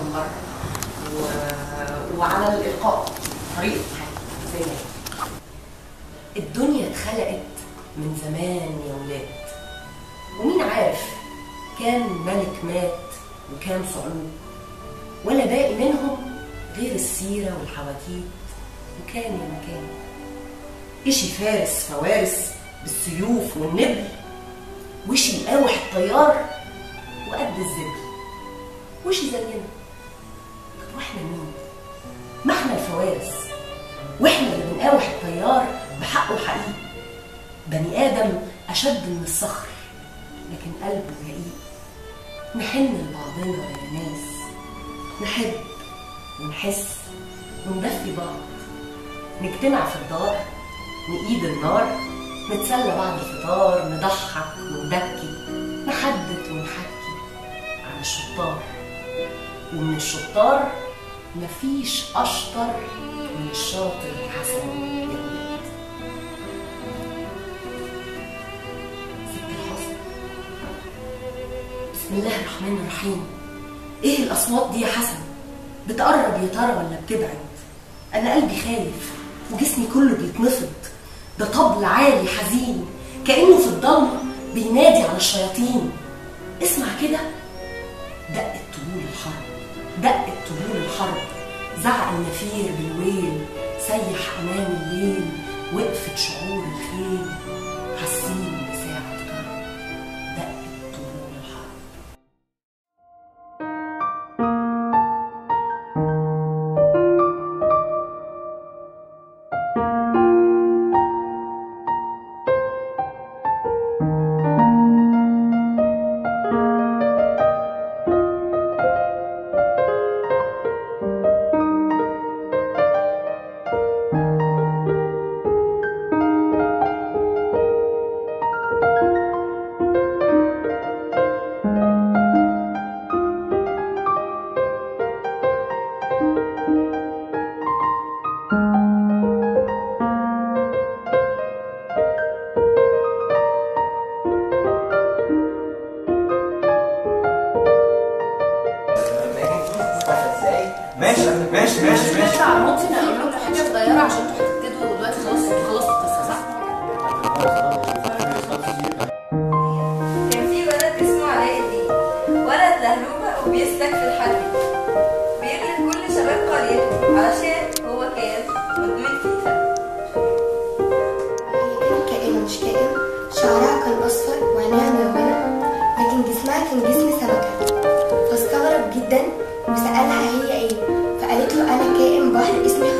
من بره و... وعلى الالقاء طريقه حياتي زي ما هي. الدنيا اتخلقت من زمان يا ولاد ومين عارف كام ملك مات وكام صعود ولا باقي منهم غير السيرة والحواكيت وكان يا مكان إشي فارس فوارس بالسيوف والنبل وشي يقاوح الطيار وقد الزبل وشي زينا طب واحنا مين؟ ما احنا الفوارس واحنا اللي بنقاوح الطيار بحقه حقيقي بني آدم أشد من الصخر لكن قلبه رقيق نحن لبعضنا يا ناس نحب ونحس وندفي بعض نجتمع في الدار نقيد النار نتسلى بعد الفطار نضحك ونبكي نحدث ونحكي عن الشطار ومن الشطار مفيش أشطر من الشاطر الحسن يا ولاد ست الحسن بسم الله الرحمن الرحيم ايه الاصوات دي يا حسن بتقرب يا ترى ولا بتبعد انا قلبي خايف وجسمي كله بيتنفض ده طبل عالي حزين كانه في الضلمه بينادي على الشياطين اسمع كده دقت طبول الحرب دقت طبول الحرب زعق النفير بالويل سيح امان الليل وقفت شعور الخيل حاسين بساعة كرب دقت طبول الحرب ماشي ماشي ماشي ماشي نطلع ممكن اقول لكم حاجه صغيره عشان انتوا هتبتدوا دلوقتي خلاص خلاص القصه صح؟ كان في ولد اسمه علاء الدين ولد لهلوبة وبيسلك في الحديد بيغلب كل شباب قريته علشان هو كان مدمن فيفا هي كانت كائنة مش كائن شعرها كان أصفر وعينيها ملونة لكن جسمها كان جسم سمكة فاستغرب جدا وسألها هي ايه فقالت له أنا كائن بحر اسمي